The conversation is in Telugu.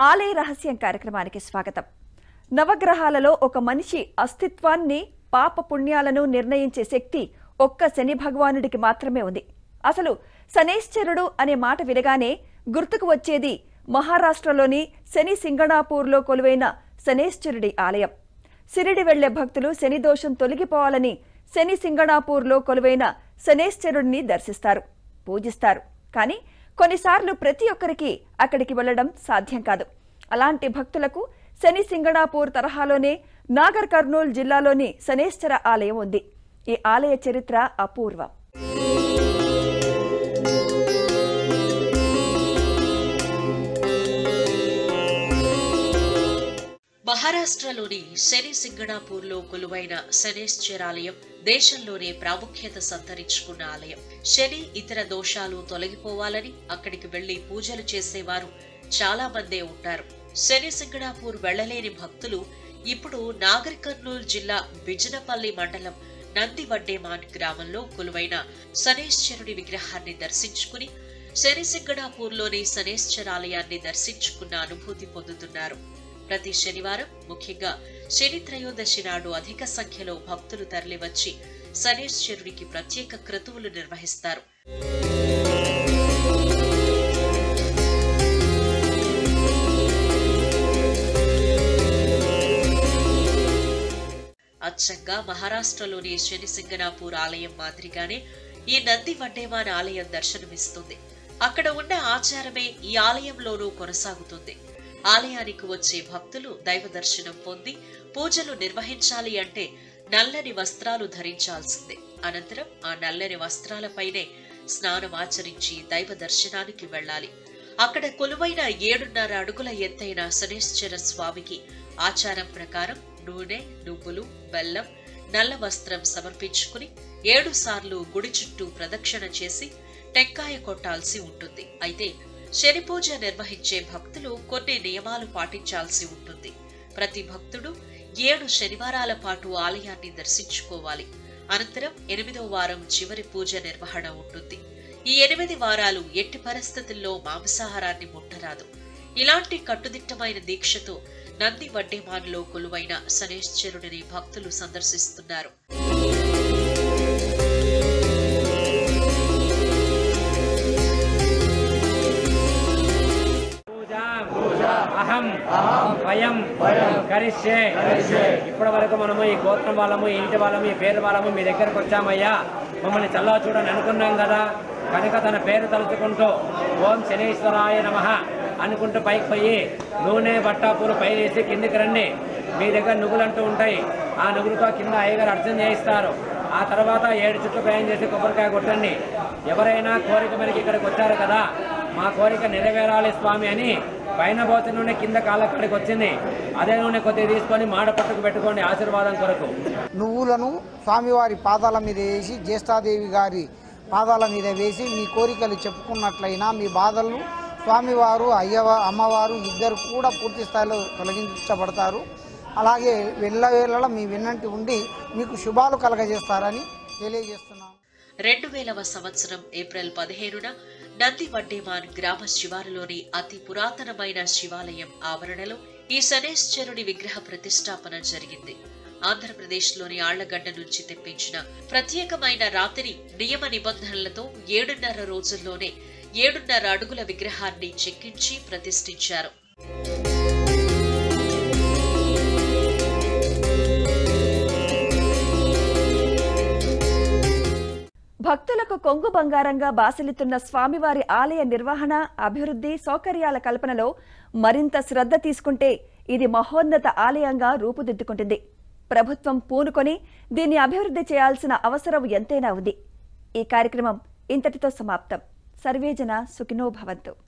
ఆలయ రహస్యం కార్యక్రమానికి స్వాగతం నవగ్రహాలలో ఒక మనిషి అస్తిత్వాన్ని పాప పుణ్యాలను నిర్ణయించే శక్తి ఒక్క శని భగవానుడికి మాత్రమే ఉంది అసలు శనేశ్వరుడు అనే మాట వినగానే గుర్తుకు వచ్చేది మహారాష్ట్రలోని శని సింగణాపూర్లో కొలువైన శనేశ్వరుడి ఆలయం సిరిడి వెళ్లే భక్తులు శని దోషం తొలగిపోవాలని శని సింగణాపూర్లో కొలువైన శనేశ్వరుడిని దర్శిస్తారు పూజిస్తారు కానీ కొన్నిసార్లు ప్రతి ఒక్కరికి అక్కడికి వెళ్లడం సాధ్యం కాదు అలాంటి భక్తులకు శని సింగణాపూర్ తరహాలోనే నాగర్ కర్నూల్ జిల్లాలోని శనేశ్వర ఆలయం ఉంది ఈ ఆలయ చరిత్ర అపూర్వం మహారాష్ట్రలోని శని సింగణాపూర్లో కొలువైన శనేశ్వరాలయం దేశంలోనే ప్రాముఖ్యత సంతరించుకున్న ఆలయం శని ఇతర దోషాలు తొలగిపోవాలని అక్కడికి వెళ్లి పూజలు చేసేవారు చాలా మందే ఉంటారు శని సింగణాపూర్ వెళ్లలేని భక్తులు ఇప్పుడు నాగర్ కర్నూలు జిల్లా బిజనపల్లి మండలం నంది వడ్డేమాన్ గ్రామంలో కొలువైన శనేశ్వరుడి విగ్రహాన్ని దర్శించుకుని శని సింగణాపూర్లోని శనేశ్వరాలయాన్ని దర్శించుకున్న అనుభూతి పొందుతున్నారు ప్రతి శనివారం ముఖ్యంగా శని త్రయోదశి నాడు అధిక సంఖ్యలో భక్తులు తరలివచ్చి శనేశ్వరుడికి ప్రత్యేక క్రతువులు నిర్వహిస్తారు అచ్చంగా మహారాష్ట్రలోని శని సింగనాపూర్ ఆలయం మాదిరిగానే ఈ నంది వడ్డేమాన్ ఆలయం దర్శనమిస్తుంది అక్కడ ఉన్న ఆచారమే ఈ ఆలయంలోనూ కొనసాగుతుంది ఆలయానికి వచ్చే భక్తులు దైవ దర్శనం పొంది పూజలు నిర్వహించాలి అంటే నల్లని వస్త్రాలు ధరించాల్సిందే అనంతరం ఆ నల్లని వస్త్రాలపైనే స్నానం ఆచరించి దైవ దర్శనానికి వెళ్ళాలి అక్కడ కొలువైన ఏడున్నర అడుగుల ఎత్తైన శనేశ్వర స్వామికి ఆచారం ప్రకారం నూనె నువ్వులు బెల్లం నల్ల వస్త్రం సమర్పించుకుని ఏడు సార్లు గుడి చుట్టూ ప్రదక్షిణ చేసి టెంకాయ కొట్టాల్సి ఉంటుంది అయితే శని పూజ నిర్వహించే భక్తులు కొన్ని నియమాలు పాటించాల్సి ఉంటుంది ప్రతి భక్తుడు ఏడు శనివారాల పాటు ఆలయాన్ని దర్శించుకోవాలి అనంతరం ఎనిమిదో వారం చివరి పూజ నిర్వహణ ఉంటుంది ఈ ఎనిమిది వారాలు ఎట్టి పరిస్థితుల్లో మాంసాహారాన్ని ముట్టరాదు ఇలాంటి కట్టుదిట్టమైన దీక్షతో నంది వడ్డేమాన్లో కొలువైన శనేశ్వరుడిని భక్తులు సందర్శిస్తున్నారు అహం వయం కరిష్యే ఇప్పటి వరకు మనము ఈ గోత్రం వాళ్ళము ఈ ఇంటి వాళ్ళము ఈ పేరు వాళ్ళము మీ దగ్గరకు వచ్చామయ్యా మమ్మల్ని చల్లవ చూడని అనుకున్నాం కదా కనుక తన పేరు తలుచుకుంటూ ఓం శనీశ్వరాయ నమ అనుకుంటూ పైకి పోయి నూనె బట్టాపూరు పైనేసి కిందికి రండి మీ దగ్గర నువ్వులు అంటూ ఉంటాయి ఆ నువ్వులతో కింద అయ్యగారు అర్చన చేయిస్తారు ఆ తర్వాత ఏడు చుట్లు ప్రయాణం చేసి కొబ్బరికాయ కొట్టండి ఎవరైనా కోరిక మేరకు ఇక్కడికి వచ్చారు కదా మా కోరిక నెరవేరాలి స్వామి అని పైన పోతే నూనె కింద కాళ్ళక్కడికి వచ్చింది అదే నూనె కొద్దిగా తీసుకొని మాడ పట్టుకు పెట్టుకోండి ఆశీర్వాదం కొరకు నువ్వులను స్వామివారి పాదాల మీద వేసి జ్యేష్ఠాదేవి గారి పాదాల మీద వేసి మీ కోరికలు చెప్పుకున్నట్లయినా మీ బాధలను స్వామివారు అయ్యవ అమ్మవారు ఇద్దరు కూడా పూర్తి స్థాయిలో తొలగించబడతారు అలాగే వెళ్ళవేళ మీ వెన్నంటి ఉండి మీకు శుభాలు కలగజేస్తారని తెలియజేస్తున్నాను రెండు వేలవ సంవత్సరం ఏప్రిల్ పదిహేనున నంది వడ్డేమాన్ గ్రామ శివారులోని అతి పురాతనమైన శివాలయం ఆవరణలో ఈ శనేశ్వరుడి విగ్రహ ప్రతిష్టాపన జరిగింది ఆంధ్రప్రదేశ్లోని ఆళ్లగడ్డ నుంచి తెప్పించిన ప్రత్యేకమైన రాత్రి నియమ నిబంధనలతో ఏడున్నర రోజుల్లోనే ఏడున్నర అడుగుల విగ్రహాన్ని చెక్కించి ప్రతిష్ఠించారు భక్తులకు కొంగు బంగారంగా బాసిల్లుతున్న స్వామివారి ఆలయ నిర్వహణ అభివృద్ధి సౌకర్యాల కల్పనలో మరింత శ్రద్ధ తీసుకుంటే ఇది మహోన్నత ఆలయంగా రూపుదిద్దుకుంటుంది ప్రభుత్వం పూనుకొని దీన్ని అభివృద్ధి చేయాల్సిన అవసరం ఎంతైనా ఉంది ఈ కార్యక్రమం ఇంతటితో సమాప్తం సర్వేజన సుఖినో భవంతు